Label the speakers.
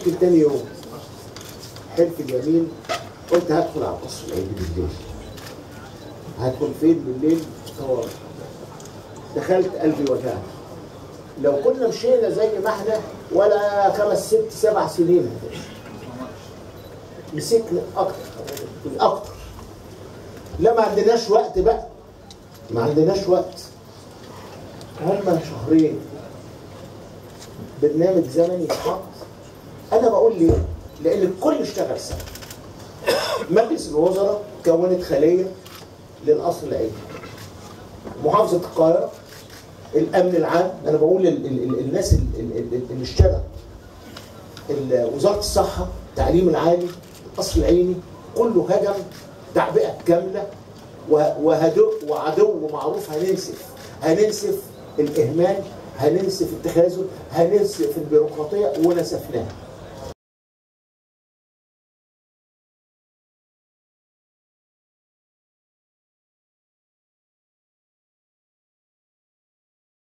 Speaker 1: يمكن تاني يوم حلف جميل قلت هدخل على القصر العيني بالليل هدخل فين بالليل طوال دخلت قلبي وجعني لو كنا مشينا زي ما احنا ولا خمس ست سبع سنين مسكنا اكتر اكتر لا ما عندناش وقت بقى ما عندناش وقت هما شهرين برنامج زمني يتحط انا بقول ليه؟ لان الكل اشتغل سوا مجلس الوزراء كونت خليه للقصر العيني محافظه القاهره الامن العام انا بقول ال ال ال الناس ال- ال- ال- اللي اشتغل ال- وزاره الصحه التعليم العالي القصر العيني كله هجم تعبئه كامله و- وهدو وعدو معروف هننسف هننسف الاهمال هننسف التخاذل هننسف البيروقراطيه ونسفناها